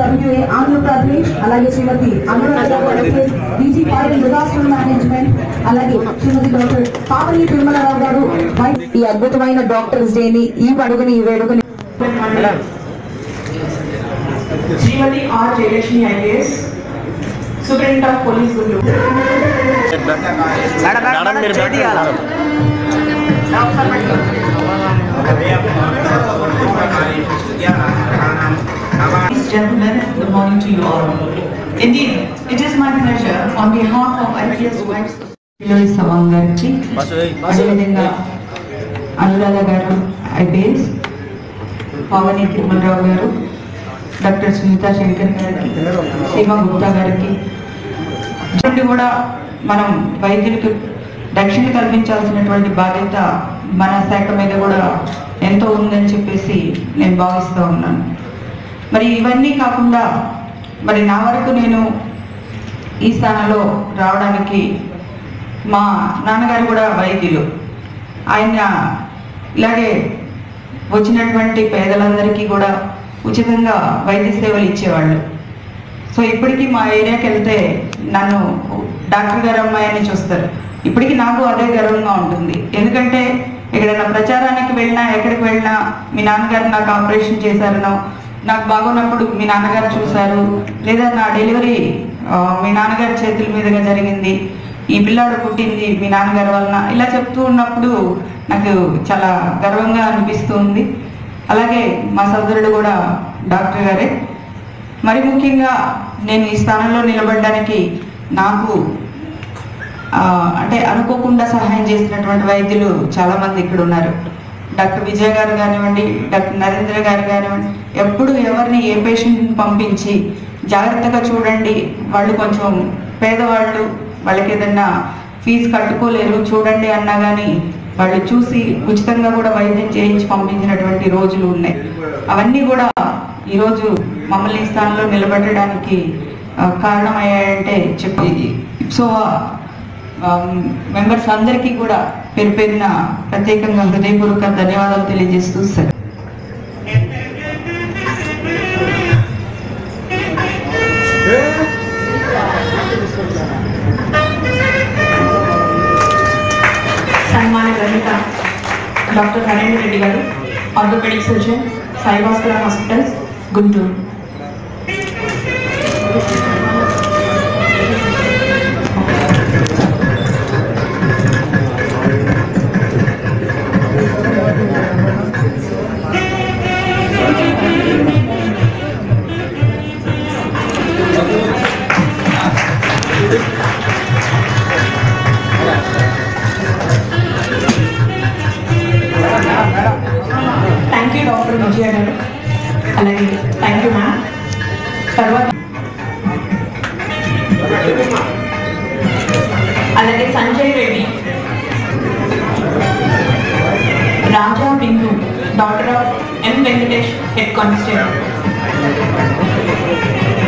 WA Andhra Pradesh అలాగే శ్రీమతి Anuradha DG fire disaster management అలాగే శ్రీమతి doctor Pavani Tirumalarao గారు వై- ఈ అద్భుతమైన డాక్టర్స్ డేని ఈ అడుగుని ఈ వేడుకని Shrimati R Jayalakshmi IAS superintendent of police Guntur madam మీరు పెట్టాలి Ladies and gentlemen, good morning to you all. Indeed, it is my pleasure on behalf of IPS Wives పిల్లలు సవాంగ్ గారికి అదేవిధంగా అనురాధ గారు ఐపీఎస్ పవని తిరుమలరావు గారు డాక్టర్ సునీతా శంకర్ గారికి సీమా గుప్తా గారికి ఇటువంటి కూడా మనం వైద్యులకు రక్షణ కల్పించాల్సినటువంటి బాధ్యత మన శాఖ మీద కూడా ఎంతో ఉందని చెప్పేసి నేను భావిస్తూ ఉన్నాను మరి ఇవన్నీ కాకుండా మరి నా వరకు నేను ఈ స్థానంలో రావడానికి మా నాన్నగారు కూడా వైద్యులు ఆయన ఇలాగే వచ్చినటువంటి పేదలందరికీ కూడా ఉచితంగా వైద్య సేవలు ఇచ్చేవాళ్ళు సో ఇప్పటికీ మా ఏరియాకి వెళ్తే నన్ను డాక్టర్ గారు అమ్మాయి అని చూస్తారు ఇప్పటికీ నాకు అదే గర్వంగా ఉంటుంది ఎందుకంటే ఎక్కడైనా ప్రచారానికి వెళ్ళినా ఎక్కడికి వెళ్ళినా మీ నాన్నగారు నాకు ఆపరేషన్ చేశారనో నాకు బాగున్నప్పుడు మీ నాన్నగారు చూశారు లేదా నా డెలివరీ ఆ, మీ నాన్నగారి చేతుల మీదుగా జరిగింది ఈ పిల్లాడు పుట్టింది మీ నాన్నగారి వలన ఇలా చెప్తూ ఉన్నప్పుడు నాకు చాలా గర్వంగా అనిపిస్తూ ఉంది అలాగే మా సోదరుడు కూడా డాక్టర్ గారే మరి ముఖ్యంగా నేను ఈ స్థానంలో నిలబడడానికి నాకు ఆ, అంటే అనుకోకుండా సహాయం చేసినటువంటి వైద్యులు చాలా మంది ఇక్కడ ఉన్నారు డాక్టర్ విజయ్ గారు కానివ్వండి డాక్టర్ నరేంద్ర గారు కానివ్వండి ఎప్పుడు ఎవరిని ఏ పేషెంట్ని పంపించి జాగ్రత్తగా చూడండి వాళ్ళు కొంచెం పేదవాళ్ళు వాళ్ళకి ఏదన్నా ఫీజు కట్టుకోలేరు చూడండి అన్నా కానీ వాళ్ళు చూసి ఉచితంగా కూడా వైద్యం చేయించి పంపించినటువంటి రోజులు ఉన్నాయి అవన్నీ కూడా ఈరోజు మమ్మల్ని ఈ స్థానంలో నిలబెట్టడానికి ఆ, కారణమయ్యాయంటే చెప్పి సో మెంబర్స్ అందరికీ కూడా పేరు పేరున ప్రత్యేకంగా హృదయపూర్వక ధన్యవాదాలు తెలియజేస్తూ సార్ సన్మాన గ్రహీత డాక్టర్ నరేంద్ర రెడ్డి గారు orthopaedic surgeon Saibhaskar hospitals Guntur thank you doctor Vijaya గారు అలాగే థ్యాంక్ యూ మ్యామ్ తర్వాత అలాగే Sanjay Reddy Raja Bindu doctor of M Venkatesh head constable